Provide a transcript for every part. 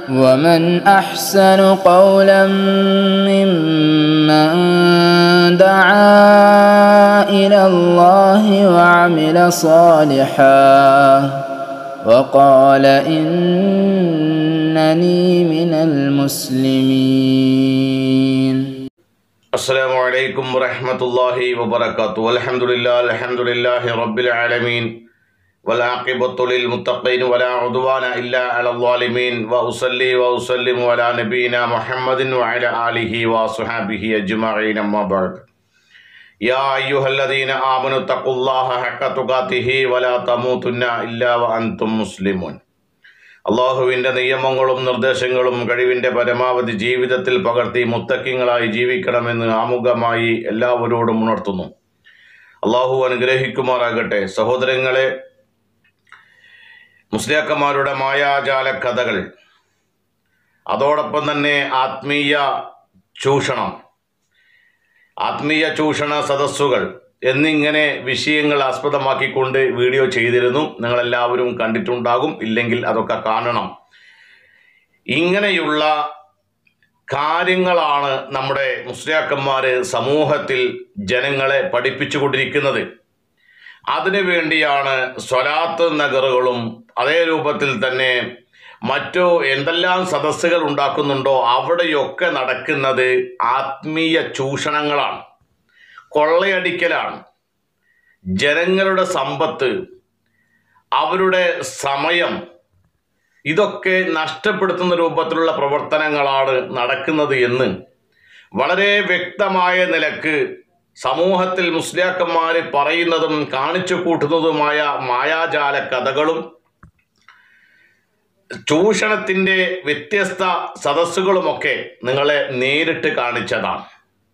ومن أحسن قولا ممن دعا إلى الله وعمل صالحا وقال إنني من المسلمين السلام عليكم ورحمة الله وبركاته والحمد لله الحمد لله رب العالمين والعاقبة للمتقين ولا عدوان إلا على الظالمين وأصلي وأسلم على نبينا محمد وعلى آله وصحبه أجمعين أما بعد يا أيها الذين آمنوا اتقوا الله حق تقاته ولا تموتن إلا وأنتم مسلمون അള്ളാഹുവിൻ്റെ നിയമങ്ങളും നിർദ്ദേശങ്ങളും കഴിവിൻ്റെ പരമാവധി ജീവിതത്തിൽ പകർത്തി മുത്തക്കിങ്ങളായി ജീവിക്കണമെന്ന് ആമുഖമായി എല്ലാവരോടും ഉണർത്തുന്നു അള്ളാഹു അനുഗ്രഹിക്കുമാറാകട്ടെ സഹോദരങ്ങളെ മുസ്ലിയാക്കന്മാരുടെ മായാജാല കഥകൾ അതോടൊപ്പം തന്നെ ആത്മീയ ചൂഷണം ആത്മീയ ചൂഷണ സദസ്സുകൾ എന്നിങ്ങനെ വിഷയങ്ങൾ ആസ്പദമാക്കിക്കൊണ്ട് വീഡിയോ ചെയ്തിരുന്നു നിങ്ങളെല്ലാവരും കണ്ടിട്ടുണ്ടാകും ഇല്ലെങ്കിൽ അതൊക്കെ കാണണം ഇങ്ങനെയുള്ള കാര്യങ്ങളാണ് നമ്മുടെ മുസ്ലിയാക്കന്മാർ സമൂഹത്തിൽ ജനങ്ങളെ പഠിപ്പിച്ചുകൊണ്ടിരിക്കുന്നത് അതിനു വേണ്ടിയാണ് സ്വലാത്ത് നഗറുകളും അതേ രൂപത്തിൽ തന്നെ മറ്റു എന്തെല്ലാം സദസ്സുകൾ ഉണ്ടാക്കുന്നുണ്ടോ അവിടെയൊക്കെ നടക്കുന്നത് ആത്മീയ ചൂഷണങ്ങളാണ് കൊള്ളയടിക്കലാണ് ജനങ്ങളുടെ സമ്പത്ത് അവരുടെ സമയം ഇതൊക്കെ നഷ്ടപ്പെടുത്തുന്ന രൂപത്തിലുള്ള പ്രവർത്തനങ്ങളാണ് നടക്കുന്നത് എന്ന് വളരെ വ്യക്തമായ നിലക്ക് സമൂഹത്തിൽ മുസ്ലിയാക്കന്മാർ പറയുന്നതും കാണിച്ചു കൂട്ടുന്നതുമായ മായാജാല കഥകളും ചൂഷണത്തിൻ്റെ വ്യത്യസ്ത സദസ്സുകളുമൊക്കെ നിങ്ങളെ നേരിട്ട് കാണിച്ചതാണ്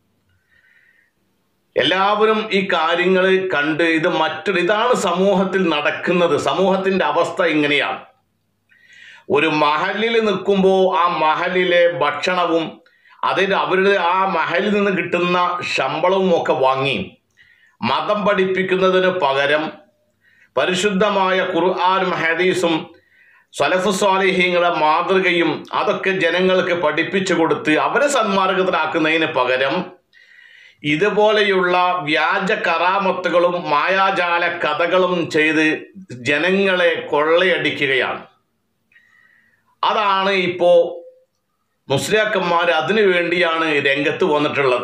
എല്ലാവരും ഈ കാര്യങ്ങൾ കണ്ട് ഇത് മറ്റൊരു ഇതാണ് സമൂഹത്തിൽ നടക്കുന്നത് സമൂഹത്തിൻ്റെ അവസ്ഥ ഇങ്ങനെയാണ് ഒരു മഹലിൽ നിൽക്കുമ്പോൾ ആ മഹലിലെ ഭക്ഷണവും അതിന് അവരുടെ ആ മഹലിൽ നിന്ന് കിട്ടുന്ന ശമ്പളവും ഒക്കെ വാങ്ങി മതം പഠിപ്പിക്കുന്നതിന് പകരം പരിശുദ്ധമായ ഖുർആാനും ഹദീസും സലഫു സ്വാലിഹീങ്ങളുടെ മാതൃകയും അതൊക്കെ ജനങ്ങൾക്ക് പഠിപ്പിച്ചു കൊടുത്ത് അവരെ സന്മാർഗത്തിലാക്കുന്നതിന് പകരം ഇതുപോലെയുള്ള വ്യാജ കറാമത്തുകളും മായാജാല കഥകളും ചെയ്ത് ജനങ്ങളെ കൊള്ളയടിക്കുകയാണ് അതാണ് ഇപ്പോൾ മുസ്ലിയാക്കന്മാർ അതിനു വേണ്ടിയാണ് രംഗത്ത് വന്നിട്ടുള്ളത്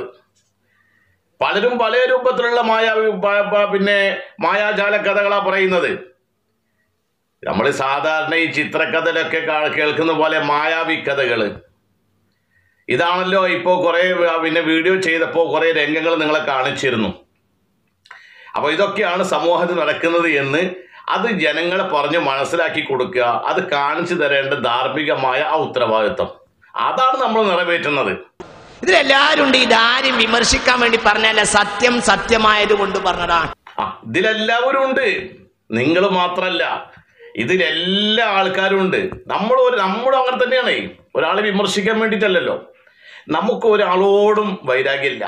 പലരും പല രൂപത്തിലുള്ള മായ പ- പ- പിന്നെ മായാജാല കഥകളാണ് പറയുന്നത് നമ്മൾ സാധാരണ ഈ ചിത്രകഥയിലൊക്കെ കാ- കേൾക്കുന്ന പോലെ മായാവി കഥകൾ ഇതാണല്ലോ ഇപ്പോൾ കുറേ പിന്നെ വീഡിയോ ചെയ്തപ്പോൾ കുറേ രംഗങ്ങൾ നിങ്ങളെ കാണിച്ചിരുന്നു അപ്പോൾ ഇതൊക്കെയാണ് സമൂഹത്തിൽ നടക്കുന്നത് എന്ന് അത് ജനങ്ങളെ പറഞ്ഞ് മനസ്സിലാക്കി കൊടുക്കുക അത് കാണിച്ചു തരേണ്ട ധാർമ്മികമായ ആ ഉത്തരവാദിത്വം അതാണ് നമ്മൾ നിറവേറ്റുന്നത് ഇതിലെല്ലാരും ഉണ്ട് ഇതാരും വിമർശിക്കാൻ വേണ്ടി പറഞ്ഞല്ല സത്യം സത്യമായത് കൊണ്ട് പറഞ്ഞതാണ് ആ ഇതിലെല്ലാവരും ഉണ്ട് നിങ്ങൾ മാത്രല്ല ഇതിലെല്ലാ ആൾക്കാരും ഉണ്ട് നമ്മൾ ഒരു നമ്മളും അങ്ങനെ തന്നെയാണ് ഒരാളെ വിമർശിക്കാൻ വേണ്ടിയിട്ടല്ലല്ലോ നമുക്ക് ഒരാളോടും വൈരാഗ്യമില്ല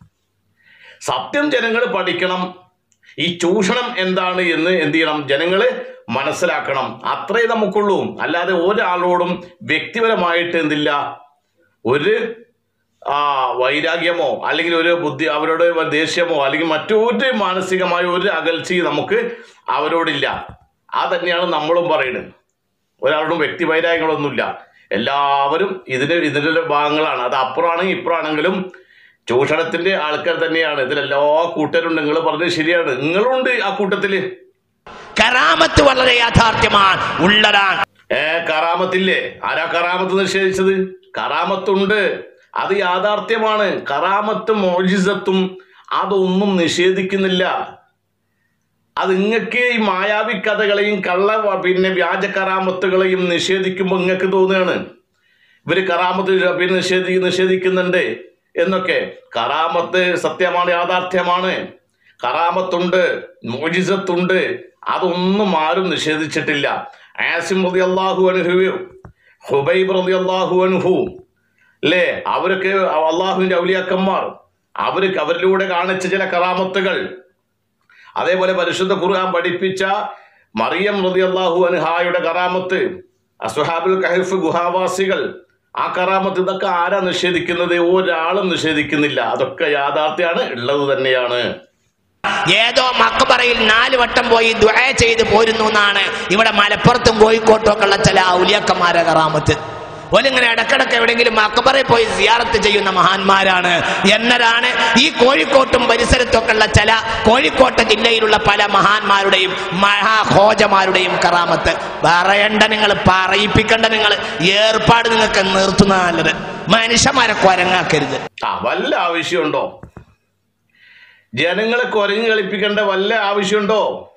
സത്യം ജനങ്ങൾ പഠിക്കണം ഈ ചൂഷണം എന്താണ് എന്ന് എന്ത് ചെയ്യണം ജനങ്ങൾ മനസ്സിലാക്കണം അത്രേ നമുക്കുള്ളൂ അല്ലാതെ ഒരാളോടും വ്യക്തിപരമായിട്ട് എന്തില്ല ഒരു ആ വൈരാഗ്യമോ അല്ലെങ്കിൽ ഒരു ബുദ്ധി അവരോട് ദേഷ്യമോ അല്ലെങ്കിൽ മറ്റൊരു മാനസികമായ ഒരു അകൽച്ചയും നമുക്ക് അവരോടില്ല ആ തന്നെയാണ് നമ്മളും പറയുന്നത് ഒരാളോടും വ്യക്തി വൈരാഗ്യങ്ങളൊന്നുമില്ല എല്ലാവരും ഇതിന് ഇതിൻ്റെ ഭാഗങ്ങളാണ് അത് അപ്പുറമാണെങ്കിൽ ഇപ്പുറമാണെങ്കിലും ചൂഷണത്തിന്റെ ആൾക്കാർ തന്നെയാണ് ഇതിലെല്ലാ കൂട്ടരുണ്ട് നിങ്ങൾ പറഞ്ഞത് ശരിയാണ് നിങ്ങളുണ്ട് ആ കൂട്ടത്തില് കറാമത്ത് വളരെ യാഥാർത്ഥ്യമാണ് ഉള്ളതാണ് ഏ കറാമത്തില്ലേ ആരാ കറാമത്ത് നിഷേധിച്ചത് കറാമത്തുണ്ട് അത് യാഥാർത്ഥ്യമാണ് കറാമത്തും മോജിസത്തും അതൊന്നും നിഷേധിക്കുന്നില്ല അത് നിങ്ങൾക്ക് ഈ മായാവി കഥകളെയും കള്ള വ- പിന്നെ വ്യാജ കറാമത്തുകളെയും നിഷേധിക്കുമ്പോൾ നിങ്ങൾക്ക് തോന്നുകയാണ് ഇവർ കറാമത്ത് പിന്നെ നിഷേധി നിഷേധിക്കുന്നുണ്ട് എന്നൊക്കെ കറാമത്ത് സത്യമാണ് യാഥാർത്ഥ്യമാണ് കറാമത്തുണ്ട് മോജിസത്തുണ്ട് അതൊന്നും ആരും നിഷേധിച്ചിട്ടില്ല ആസിം റതി അള്ളാഹു അനുഹു ഹുബൈബ് റതി അള്ളാഹു അനുഹു അല്ലേ അവരൊക്കെ അള്ളാഹുവിൻ്റെ ഔലിയാക്കന്മാർ അവർക്ക് അവരിലൂടെ കാണിച്ച ചില കറാമത്തുകൾ അതേപോലെ പരിശുദ്ധ ഖുർആൻ പഠിപ്പിച്ച മറിയം റതി അള്ളാഹു അൻഹായുടെ കറാമത്ത് അസുഹാബുൽ കഹഫ് ഗുഹാവാസികൾ ആ കറാമത്ത് ഇതൊക്കെ ആരാ നിഷേധിക്കുന്നത് ഒരാളും നിഷേധിക്കുന്നില്ല അതൊക്കെ യാഥാർത്ഥ്യമാണ് ഉള്ളത് തന്നെയാണ് ഏതോ മക്കബറയിൽ നാല് വട്ടം പോയി ദുആ ചെയ്ത് പോരുന്നു എന്നാണ് ഇവിടെ മലപ്പുറത്തും കോഴിക്കോട്ടും ഒക്കെ ഉള്ള ചില ഔലിയക്കന്മാരെ കറാമത്ത് ഓലിങ്ങനെ ഇടക്കിടക്ക് എവിടെയെങ്കിലും മക്കബറയിൽ പോയി സിയാറത്ത് ചെയ്യുന്ന മഹാന്മാരാണ് എന്നതാണ് ഈ കോഴിക്കോട്ടും പരിസരത്തൊക്കെ ഉള്ള ചില കോഴിക്കോട്ടെ ജില്ലയിലുള്ള പല മഹാന്മാരുടെയും മഹാഹോജമാരുടെയും കറാമത്ത് പറയണ്ട നിങ്ങൾ പറയിപ്പിക്കണ്ട നിങ്ങൾ ഏർപ്പാട് നിങ്ങൾക്ക് നിർത്തുന്ന നല്ലത് മനുഷ്യന്മാരെ കൊരങ്ങാക്കരുത് ആ വല്ല ആവശ്യമുണ്ടോ ജനങ്ങളെ കുരങ്ങ് കളിപ്പിക്കേണ്ട വല്ല ആവശ്യമുണ്ടോ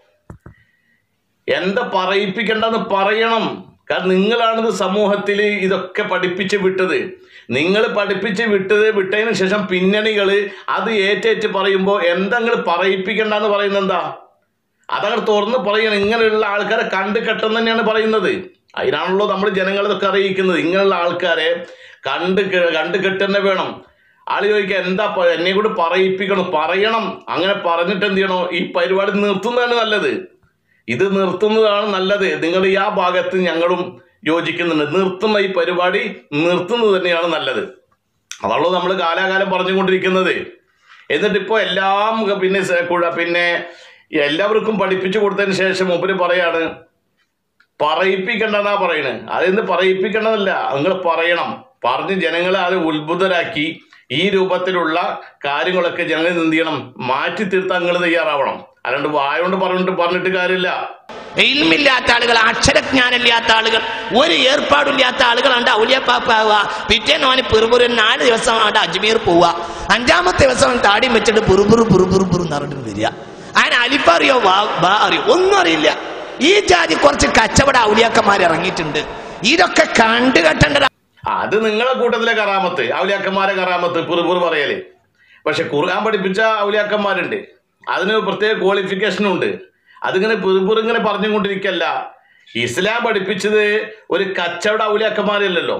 എന്താ പറയിപ്പിക്കേണ്ടെന്ന് പറയണം കാരണം നിങ്ങളാണിത് സമൂഹത്തിൽ ഇതൊക്കെ പഠിപ്പിച്ച് വിട്ടത് നിങ്ങൾ പഠിപ്പിച്ച് വിട്ടത് വിട്ടതിന് ശേഷം പിന്നണികൾ അത് ഏറ്റേറ്റ് പറയുമ്പോൾ എന്താ നിങ്ങൾ പറയിപ്പിക്കണ്ടെന്ന് പറയുന്നത് എന്താ അതങ്ങനെ തുറന്ന് പറയണം ഇങ്ങനെയുള്ള ആൾക്കാരെ കണ്ടു കെട്ടെന്ന് തന്നെയാണ് പറയുന്നത് അതിനാണല്ലോ നമ്മൾ ജനങ്ങളിതൊക്കെ അറിയിക്കുന്നത് ഇങ്ങനെയുള്ള ആൾക്കാരെ കണ്ട് കെ- കണ്ട് കെട്ടുതന്നെ വേണം ആള് ചോദിക്കുക എന്താ പ- എന്നെ കൂടി പറയിപ്പിക്കണം പറയണം അങ്ങനെ പറഞ്ഞിട്ട് എന്ത് ചെയ്യണോ ഈ പരിപാടി നിർത്തുന്നതാണ് നല്ലത് ഇത് നിർത്തുന്നതാണ് നല്ലത് നിങ്ങൾ ഈ ആ ഭാഗത്ത് ഞങ്ങളും യോജിക്കുന്നുണ്ട് നിർത്തുന്ന ഈ പരിപാടി നിർത്തുന്നത് തന്നെയാണ് നല്ലത് അതാണല്ലോ നമ്മൾ കാലാകാലം പറഞ്ഞുകൊണ്ടിരിക്കുന്നത് എന്നിട്ടിപ്പോൾ എല്ലാം പിന്നെ സ- കുഴ- പിന്നെ എല്ലാവർക്കും പഠിപ്പിച്ചു കൊടുത്തതിന് ശേഷം മുമ്പിൽ പറയാണ് പറയിപ്പിക്കണ്ടെന്നാ പറയണത് അതെന്ത് പറയിപ്പിക്കണമെന്നല്ല നിങ്ങൾ പറയണം പറഞ്ഞ് ജനങ്ങളെ അത് ഉത്ബുദ്ധരാക്കി ഈ രൂപത്തിലുള്ള കാര്യങ്ങളൊക്കെ ജനങ്ങളിൽ എന്ത് ചെയ്യണം മാറ്റി തീർത്താൻ നിങ്ങൾ തയ്യാറാവണം അല്ലാണ്ട് വായോണ്ട് പറഞ്ഞിട്ട് പറഞ്ഞിട്ട് കാര്യമില്ല ഇൽമില്ലാത്ത ആളുകൾ അക്ഷരജ്ഞാനമില്ലാത്ത ആളുകൾ ഒരു ഏർപ്പാടില്ലാത്ത ആളുകളുണ്ട് ഔലിയപ്പാപ്പാവുക പിറ്റേന്ന് അവന് പിറുപുരു നാല് ദിവസം അവിടെ അജ്മീർ പോവുക അഞ്ചാമത്തെ ദിവസം അവൻ താടിയും വെച്ചിട്ട് പുറുപുറു പുറുപുറു പുറു നടന്നു വരിക അതിന് അലിപ്പറിയോ വാ ബാ അറിയോ ഒന്നും അറിയില്ല ഈ ജാതി കുറച്ച് കച്ചവട ഔലിയാക്കന്മാർ ഇറങ്ങിയിട്ടുണ്ട് ഇതൊക്കെ കണ്ടു കെട്ടേണ്ട അത് നിങ്ങളെ കൂട്ടത്തിലെ കറാമത്ത് ഔലിയാക്കന്മാരെ കറാമത്ത് പിറുപിറു പറയല് പക്ഷെ ഖുർആൻ പഠിപ്പിച്ച ഔലിയാക്കന്മാരുണ്ട് അതിന് പ്രത്യേക ക്വാളിഫിക്കേഷനും ഉണ്ട് അതിങ്ങനെ പിറുപിറു ഇങ്ങനെ പറഞ്ഞുകൊണ്ടിരിക്കല്ല ഇസ്ലാം പഠിപ്പിച്ചത് ഒരു കച്ചവട ഔലിയാക്കന്മാരല്ലല്ലോ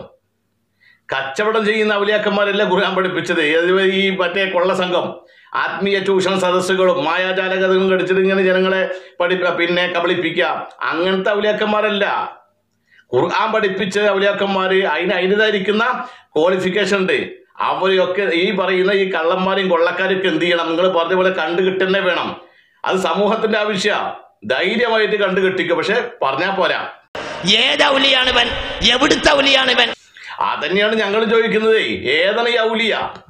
കച്ചവടം ചെയ്യുന്ന ഔലിയാക്കന്മാരല്ല ഖുർആൻ പഠിപ്പിച്ചത് അത് ഈ മറ്റേ കൊള്ള സംഘം ആത്മീയ ചൂഷണ സദസ്സുകളും മായാജാലകഥകളും കടിച്ചിട്ട് ഇങ്ങനെ ജനങ്ങളെ പഠിപ്പ പിന്നെ കബളിപ്പിക്കുക അങ്ങനത്തെ ഔലിയാക്കന്മാരല്ല ഖുർആൻ പഠിപ്പിച്ച ഔലിയാക്കന്മാര് അതിന് അതിൻ്റെതായിരിക്കുന്ന ക്വാളിഫിക്കേഷൻ ഉണ്ട് അവരെയൊക്കെ ഈ പറയുന്ന ഈ കള്ളന്മാരെയും കൊള്ളക്കാരൊക്കെ എന്ത് ചെയ്യണം നിങ്ങൾ പറഞ്ഞ പോലെ കണ്ടു കിട്ടുന്നേ വേണം അത് സമൂഹത്തിന്റെ ആവശ്യ ധൈര്യമായിട്ട് കണ്ടു കിട്ടിക്കുക പക്ഷെ പറഞ്ഞാൽ പോരാ ഏത് ഔലിയാണ് ഇവൻ എവിടുത്തെ ഔലിയാണ് ഇവൻ അതന്നെയാണ് ഞങ്ങൾ ചോദിക്കുന്നത് ഏതാണ് ഈ ഔലിയ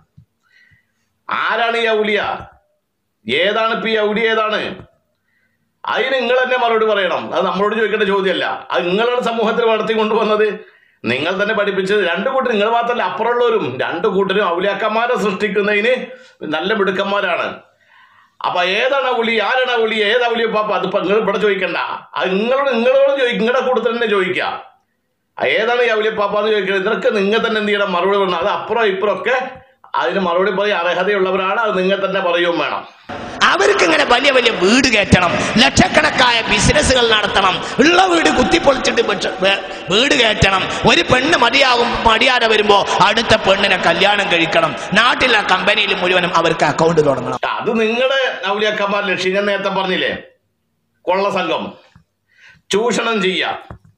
ആരാണ് ഈ ഔലിയ ഏതാണ് ഇപ്പൊ ഈ ഔലിയ ഏതാണ് അതിന് നിങ്ങൾ തന്നെ മറുപടി പറയണം അത് നമ്മളോട് ചോദിക്കേണ്ട ചോദ്യമല്ല അത് നിങ്ങളാണ് സമൂഹത്തിൽ വളർത്തി കൊണ്ടുവന്നത് നിങ്ങൾ തന്നെ പഠിപ്പിച്ചത് രണ്ടു കൂട്ടർ നിങ്ങൾ മാത്രമല്ല അപ്പുറമുള്ളവരും രണ്ടു കൂട്ടരും ഔലിയാക്കന്മാരെ സൃഷ്ടിക്കുന്നതിന് നല്ല മിടുക്കന്മാരാണ് അപ്പൊ ഏതാണ് ഔലി ആരാണ് ഔലി ഏത് ഔലിയ പാപ്പ അതിപ്പോ നിങ്ങൾ ഇവിടെ ചോദിക്കണ്ട അത് നിങ്ങളോട് നിങ്ങളോട് ചോദിക്കും നിങ്ങളുടെ കൂട്ടത്തിൽ തന്നെ ചോദിക്കുക ആ ഏതാണ് ഈ ഔലിയ പാപ്പ എന്ന് ചോദിക്കുന്നത് ഇതൊക്കെ നിങ്ങൾ തന്നെ എന്ത് ചെയ്യണം മറുപടി പറയണം അത് അപ്പുറം ഇപ്പുറം ഒക്കെ അതിന് മറുപടി പറയാൻ അർഹതയുള്ളവരാണ് അത് നിങ്ങൾ തന്നെ പറയുകയും വേണം അവർക്ക് ഇങ്ങനെ വലിയ വലിയ വീട് കയറ്റണം ലക്ഷക്കണക്കായ ബിസിനസ്സുകൾ നടത്തണം ഉള്ള വീട് കുത്തിപ്പൊളിച്ചിട്ട് പക്ഷെ വേ- വീട് കയറ്റണം ഒരു പെണ്ണ് മതിയാകും മടിയാതെ വരുമ്പോ അടുത്ത പെണ്ണിനെ കല്യാണം കഴിക്കണം നാട്ടിലെ കമ്പനിയിൽ മുഴുവനും അവർക്ക് അക്കൗണ്ട് തുടങ്ങണം അത് നിങ്ങളുടെ ഔലിയാക്കന്മാർ ലക്ഷ്യം ഞാൻ നേരത്തെ പറഞ്ഞില്ലേ കൊള്ള സംഘം ചൂഷണം ചെയ്യുക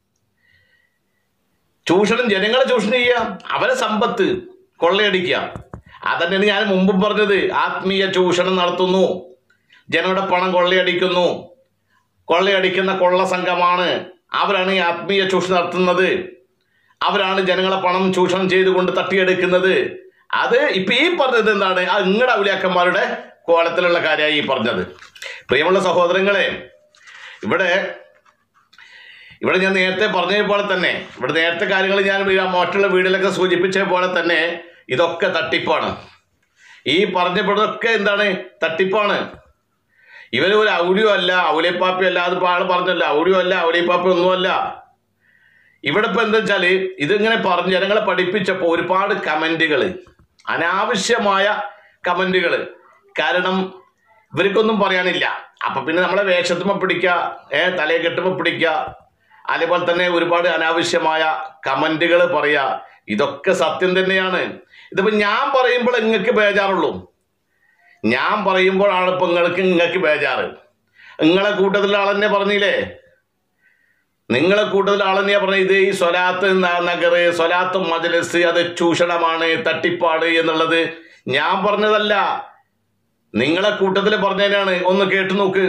ചൂഷണം ജനങ്ങളെ ചൂഷണം ചെയ്യുക അവരെ സമ്പത്ത് കൊള്ളയടിക്കുക അതന്നെയാണ് ഞാൻ മുമ്പും പറഞ്ഞത് ആത്മീയ ചൂഷണം നടത്തുന്നു ജനങ്ങളുടെ പണം കൊള്ളയടിക്കുന്നു കൊള്ളയടിക്കുന്ന കൊള്ള സംഘമാണ് അവരാണ് ഈ ആത്മീയ ചൂഷണം നടത്തുന്നത് അവരാണ് ജനങ്ങളെ പണം ചൂഷണം ചെയ്തുകൊണ്ട് തട്ടിയെടുക്കുന്നത് അത് ഇപ്പൊ ഈ പറഞ്ഞത് എന്താണ് ആ നിങ്ങളുടെ ഔലിയാക്കന്മാരുടെ കോലത്തിലുള്ള കാര്യമായി ഈ പറഞ്ഞത് പ്രിയമുള്ള സഹോദരങ്ങളെ ഇവിടെ ഇവിടെ ഞാൻ നേരത്തെ പറഞ്ഞ പോലെ തന്നെ ഇവിടെ നേരത്തെ കാര്യങ്ങൾ ഞാൻ ഈ മറ്റുള്ള വീടിലൊക്കെ സൂചിപ്പിച്ച പോലെ തന്നെ ഇതൊക്കെ തട്ടിപ്പാണ് ഈ പറഞ്ഞപ്പോഴൊക്കെ എന്താണ് തട്ടിപ്പാണ് ഇവർ ഒരു ഔലിയോ അല്ല ഔലിയപ്പാപ്പി അല്ല അത് ആള് പറഞ്ഞല്ല ഔലിയോ അല്ല ഔലിയപ്പാപ്പി ഒന്നുമല്ല ഇവിടെ ഇപ്പൊ എന്താ വെച്ചാല് ഇതിങ്ങനെ പറഞ്ഞ് ജനങ്ങളെ പഠിപ്പിച്ചപ്പോൾ ഒരുപാട് കമന്റുകൾ അനാവശ്യമായ കമന്റുകൾ കാരണം ഇവർക്കൊന്നും പറയാനില്ല അപ്പൊ പിന്നെ നമ്മളെ വേഷത്തുമ്പോ പിടിക്കുക ഏ തലയെ കെട്ടുമ്പോ പിടിക്കുക അതേപോലെ തന്നെ ഒരുപാട് അനാവശ്യമായ കമന്റുകൾ പറയുക ഇതൊക്കെ സത്യം തന്നെയാണ് ഇതിപ്പോ ഞാൻ പറയുമ്പോൾ നിങ്ങൾക്ക് ബേജാറുള്ളൂ ഞാൻ പറയുമ്പോഴാണ് ഇപ്പൊ നിങ്ങൾക്ക് നിങ്ങൾക്ക് ബേജാറ് നിങ്ങളെ കൂട്ടത്തിലുള്ള ആളെന്നെ പറഞ്ഞില്ലേ നിങ്ങളെ കൂടുതൽ ആളെന്നെയാ പറഞ്ഞത് ഇത് ഈ സ്വലാത്ത് ന- നഗറ് സ്വലാത്ത് മജലസ് അത് ചൂഷണമാണ് തട്ടിപ്പാട് എന്നുള്ളത് ഞാൻ പറഞ്ഞതല്ല നിങ്ങളെ കൂട്ടത്തിൽ പറഞ്ഞതിനാണ് ഒന്ന് കേട്ടു നോക്ക്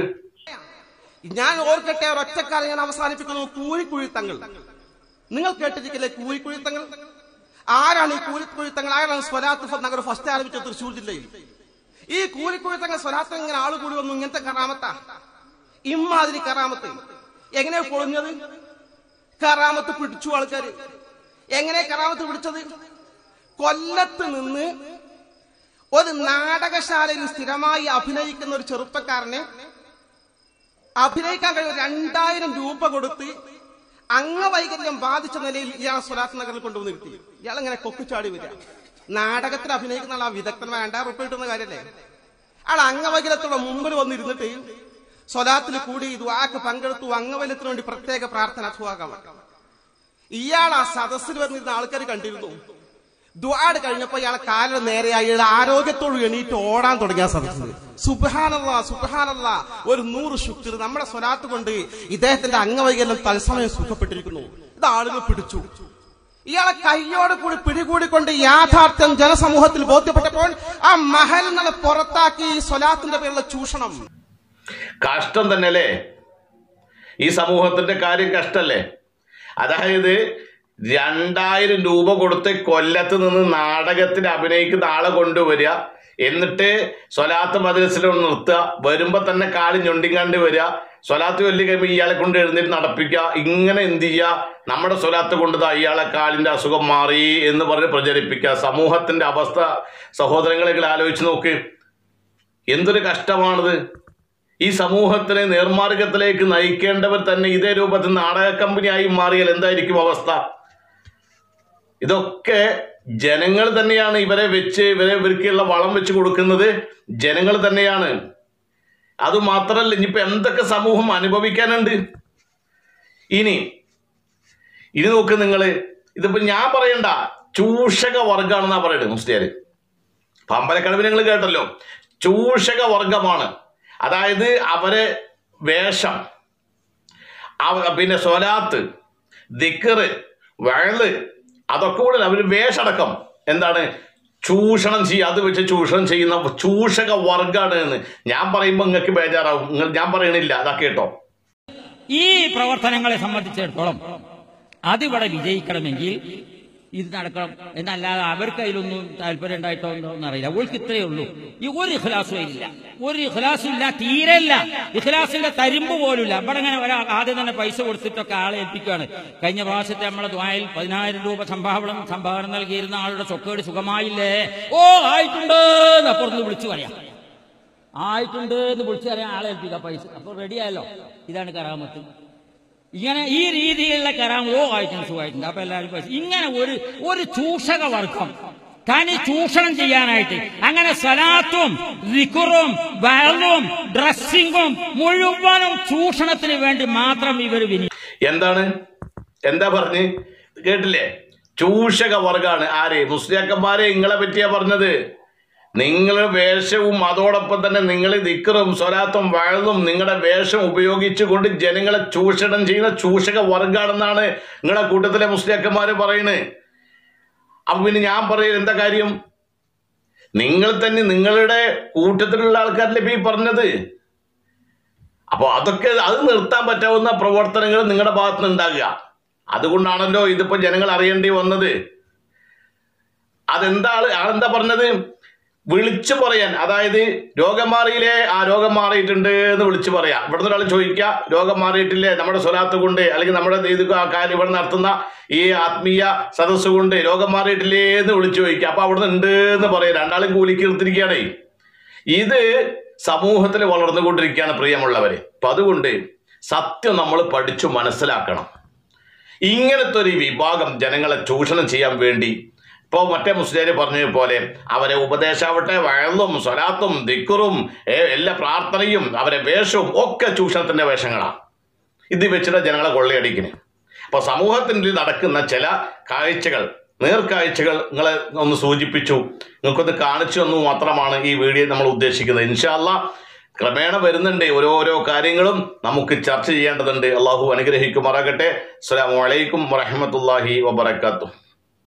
ഞാൻ ഓർക്കട്ടെ ഒരൊറ്റക്കാലം ഞാൻ അവസാനിപ്പിക്കുന്നു കൂലിക്കുഴിത്തങ്ങൾ നിങ്ങൾ കേട്ടിരിക്കില്ലേ കൂലിക്കുഴിത്തങ്ങൾ ആരാണ് ഈ കൂലിക്കുഴിത്തങ്ങൾ ആരാണ് സ്വലാത്ത് ഫ- നഗർ ഫസ്റ്റ് ആരംഭിച്ചത് തൃശ്ശൂർ ജില്ലയിൽ ഈ കൂലിക്കുഴിത്തങ്ങൾ സ്വലാത്ത് ഇങ്ങനെ ആള് കൂടി വന്നു ഇങ്ങനത്തെ കറാമത്താ ഇമ്മാതിരി കറാമത്ത് എങ്ങനെ പൊളിഞ്ഞത് കറാമത്ത് പിടിച്ചു ആൾക്കാര് എങ്ങനെ കറാമത്ത് പിടിച്ചത് കൊല്ലത്ത് നിന്ന് ഒരു നാടകശാലയിൽ സ്ഥിരമായി അഭിനയിക്കുന്ന ഒരു ചെറുപ്പക്കാരനെ അഭിനയിക്കാൻ കഴിയും രണ്ടായിരം രൂപ കൊടുത്ത് അംഗവൈകല്യം ബാധിച്ച നിലയിൽ ഇയാൾ സ്വലാത്ത് നഗറിൽ കൊണ്ടുവന്ന് നിർത്തി ഇയാൾ ഇങ്ങനെ കൊക്കുചാടി വരിക നാടകത്തിൽ അഭിനയിക്കുന്ന ആൾ ആ വിദഗ്ധൻ രണ്ടായിരം റുപ്യ കിട്ടുന്ന കാര്യല്ലേ ആൾ അംഗവൈകല്യത്തോടെ മുമ്പിൽ വന്നിരുന്നിട്ട് സ്വലാത്തിൽ കൂടി ദ്വാക്ക് പങ്കെടുത്തു അംഗവൈകല്യത്തിന് വേണ്ടി പ്രത്യേക പ്രാർത്ഥന സുഹാകാം ഇയാൾ ആ സദസ്സിൽ വന്നിരുന്ന ആൾക്കാർ കണ്ടിരുന്നു ദ്വാട് കഴിഞ്ഞപ്പോ ഇയാളെ കാലിന് നേരെയായി ഇയാൾ ആരോഗ്യത്തോട് എണീറ്റ് ഓടാൻ തുടങ്ങിയ സദസ്സിൽ സുബാനല്ല സുബാനല്ല ഒരു നൂറ് ശുക്ർ നമ്മുടെ സ്വലാത്ത് കൊണ്ട് ഇദ്ദേഹത്തിന്റെ അംഗവൈകല്യം തത്സമയം സുഖപ്പെട്ടിരിക്കുന്നു ഇത് ആളുകൾ പിടിച്ചു ഇയാളെ കയ്യോട് കൂടി പിടികൂടിക്കൊണ്ട് യാഥാർത്ഥ്യം ജനസമൂഹത്തിൽ ബോധ്യപ്പെട്ടപ്പോൾ ആ മഹൽ നിങ്ങളെ പുറത്താക്കി ഈ സ്വലാത്തിന്റെ പേരിലുള്ള ചൂഷണം കഷ്ടം തന്നെ അല്ലേ ഈ സമൂഹത്തിന്റെ കാര്യം കഷ്ടല്ലേ അതായത് രണ്ടായിരം രൂപ കൊടുത്ത് കൊല്ലത്ത് നിന്ന് നാടകത്തിൽ അഭിനയിക്കുന്ന ആളെ കൊണ്ടുവരിക എന്നിട്ട് സ്വലാത്ത് മദ്രസിൽ നിർത്തുക വരുമ്പോ തന്നെ കാല് ഞൊണ്ടിങ്ങാണ്ട് വരിക സ്വലാത്ത് വലിയ കഴിയുമ്പോൾ ഇയാളെ കൊണ്ട് എഴുന്നേറ്റ് നടപ്പിക്കുക ഇങ്ങനെ എന്ത് ചെയ്യുക നമ്മുടെ സ്വലാത്ത് കൊണ്ട് ദാ ഇയാളെ കാലിന്റെ അസുഖം മാറി എന്ന് പറഞ്ഞ് പ്രചരിപ്പിക്കുക സമൂഹത്തിന്റെ അവസ്ഥ സഹോദരങ്ങളെ ആലോചിച്ച് നോക്ക് എന്തൊരു കഷ്ടമാണിത് ഈ സമൂഹത്തിനെ നേർമാർഗത്തിലേക്ക് നയിക്കേണ്ടവർ തന്നെ ഇതേ രൂപത്തിൽ നാടക കമ്പനിയായി മാറിയാൽ എന്തായിരിക്കും അവസ്ഥ ഇതൊക്കെ ജനങ്ങൾ തന്നെയാണ് ഇവരെ വെച്ച് ഇവരെ ഇവർക്കുള്ള വളം വെച്ച് കൊടുക്കുന്നത് ജനങ്ങൾ തന്നെയാണ് അതുമാത്രമല്ല ഇനിയിപ്പോ എന്തൊക്കെ സമൂഹം അനുഭവിക്കാനുണ്ട് ഇനി ഇനി നോക്ക് നിങ്ങൾ ഇതിപ്പോ ഞാൻ പറയണ്ട ചൂഷക വർഗാണെന്നാ പറയുന്നത് മുസ്ലിയാര് പമ്പലക്കടവിൽ നിങ്ങൾ കേട്ടല്ലോ ചൂഷക വർഗമാണ് അതായത് അവരെ വേഷം അവ- പിന്നെ സ്വലാത്ത് ദിക്കറ് വയല് അതൊക്കെ കൂടെ അവർ വേഷടക്കം എന്താണ് ചൂഷണം ചെയ്യുക അത് വെച്ച് ചൂഷണം ചെയ്യുന്ന ചൂഷക വർഗാണ് എന്ന് ഞാൻ പറയുമ്പോൾ നിങ്ങൾക്ക് ബേജാറാവും നിങ്ങൾ ഞാൻ പറയണില്ല അതാ കേട്ടോ ഈ പ്രവർത്തനങ്ങളെ സംബന്ധിച്ചിടത്തോളം അതിവിടെ വിജയിക്കണമെങ്കിൽ ഇത് നടക്കണം എന്നല്ലാതെ അവർക്ക് അതിലൊന്നും താല്പര്യം ഉണ്ടായിട്ടോ എന്തോ എന്നറിയില്ല അവൾക്ക് ഇത്രയേ ഉള്ളൂ ഈ ഒരു ഇഖ്ലാസും ഇല്ല ഒരു ഇഖ്ലാസും ഇല്ല തീരെ ഇല്ല ഇഖ്ലാസിന്റെ തരിമ്പ് പോലും ഇല്ല ഇവിടെ ഇങ്ങനെ ഒരാൾ ആദ്യം തന്നെ പൈസ കൊടുത്തിട്ടൊക്കെ ആളെ ഏൽപ്പിക്കുകയാണ് കഴിഞ്ഞ പ്രാവശ്യത്തെ നമ്മളെ ദ്വായിൽ പതിനായിരം രൂപ സംഭാവനം സംഭാവന നൽകിയിരുന്ന ആളുടെ ചൊക്കേട് സുഖമായില്ലേ ഓ ആയിട്ടുണ്ട് എന്ന് അപ്പുറത്ത് വിളിച്ചു പറയാം ആയിട്ടുണ്ട് എന്ന് വിളിച്ചു പറയാൻ ആളെ ഏൽപ്പിക്കാം പൈസ അപ്പൊ റെഡിയായല്ലോ ഇതാണ് കറാമത്ത് ഇങ്ങനെ ഈ രീതിയിലുള്ള കറാം ഓ ആയിട്ടുണ്ട് സുഖമായിട്ടുണ്ട് അപ്പൊ എല്ലാവരും പൈസ ഇങ്ങനെ ഒരു ഒരു ചൂഷക വർഗം തനി ചൂഷണം ചെയ്യാനായിട്ട് അങ്ങനെ സലാത്തും റിക്കുറും വയലും ഡ്രസ്സിങ്ങും മുഴുവനും ചൂഷണത്തിന് വേണ്ടി മാത്രം ഇവർ വിനി എന്താണ് എന്താ പറഞ്ഞ് കേട്ടില്ലേ ചൂഷക വർഗാണ് ആര് മുസ്ലിയാക്കന്മാരെ നിങ്ങളെ പറ്റിയാ പറഞ്ഞത് നിങ്ങളുടെ വേഷവും അതോടൊപ്പം തന്നെ നിങ്ങൾ ദിക്കറും സ്വലാത്തും വഴതും നിങ്ങളുടെ വേഷം ഉപയോഗിച്ചുകൊണ്ട് ജനങ്ങളെ ചൂഷണം ചെയ്യുന്ന ചൂഷക വർഗാണെന്നാണ് നിങ്ങളെ കൂട്ടത്തിലെ മുസ്ലിയാക്കന്മാര് പറയുന്നത് അപ്പൊ പിന്നെ ഞാൻ പറയും എന്താ കാര്യം നിങ്ങൾ തന്നെ നിങ്ങളുടെ കൂട്ടത്തിലുള്ള ആൾക്കാരല്ലേ ഇപ്പൊ ഈ പറഞ്ഞത് അപ്പോൾ അതൊക്കെ അത് നിർത്താൻ പറ്റാവുന്ന പ്രവർത്തനങ്ങൾ നിങ്ങളുടെ ഭാഗത്ത് നിന്ന് ഉണ്ടാകുക അതുകൊണ്ടാണല്ലോ ഇതിപ്പോ ജനങ്ങൾ അറിയേണ്ടി വന്നത് അതെന്താ ആള് ആളെന്താ പറഞ്ഞത് വിളിച്ചു പറയാൻ അതായത് രോഗം മാറിയില്ലേ ആ രോഗം മാറിയിട്ടുണ്ട് എന്ന് വിളിച്ചു പറയാം ഇവിടുന്ന് ഒരാൾ ചോദിക്കുക രോഗം മാറിയിട്ടില്ലേ നമ്മുടെ സ്വലാത്ത് കൊണ്ട് അല്ലെങ്കിൽ നമ്മുടെ ഇത് ആ കാര്യം ഇവിടെ നടത്തുന്ന ഈ ആത്മീയ സദസ്സ് കൊണ്ട് രോഗം മാറിയിട്ടില്ലേ എന്ന് വിളിച്ചു ചോദിക്കുക അപ്പൊ അവിടുന്ന് ഉണ്ട് എന്ന് പറയാം രണ്ടാളും കൂലിക്ക് എടുത്തിരിക്കുകയാണേ ഇത് സമൂഹത്തിൽ വളർന്നുകൊണ്ടിരിക്കുകയാണ് പ്രിയമുള്ളവരെ അപ്പൊ അതുകൊണ്ട് സത്യം നമ്മൾ പഠിച്ചു മനസ്സിലാക്കണം ഇങ്ങനത്തെ ഒരു വിഭാഗം ജനങ്ങളെ ചൂഷണം ചെയ്യാൻ വേണ്ടി ഇപ്പോൾ മറ്റേ മുസ്ലിം പറഞ്ഞതുപോലെ അവരെ ഉപദേശാവട്ടെ വയലും സ്വലാത്തും ദിക്കുറും ഏ, എല്ലാ പ്രാർത്ഥനയും അവരെ വേഷവും ഒക്കെ ചൂഷണത്തിന്റെ വേഷങ്ങളാണ് ഇത് വെച്ചിട്ട് ജനങ്ങളെ കൊള്ളയടിക്കുന്നത് അപ്പോൾ സമൂഹത്തിൽ നടക്കുന്ന ചില കാഴ്ചകൾ നേർക്കാഴ്ചകൾ നിങ്ങളെ ഒന്ന് സൂചിപ്പിച്ചു നിങ്ങൾക്കൊന്ന് കാണിച്ചു തന്നു മാത്രമാണ് ഈ വീഡിയോ നമ്മൾ ഉദ്ദേശിക്കുന്നത് ഇൻഷാല്ല ക്രമേണ വരുന്നുണ്ട് ഓരോരോ കാര്യങ്ങളും നമുക്ക് ചർച്ച ചെയ്യേണ്ടതുണ്ട് അള്ളാഹു അനുഗ്രഹിക്കുമാറാകട്ടെ അസ്സലാമു അലൈക്കും വറഹമത്തല്ലാഹി വബർക്കാത്തു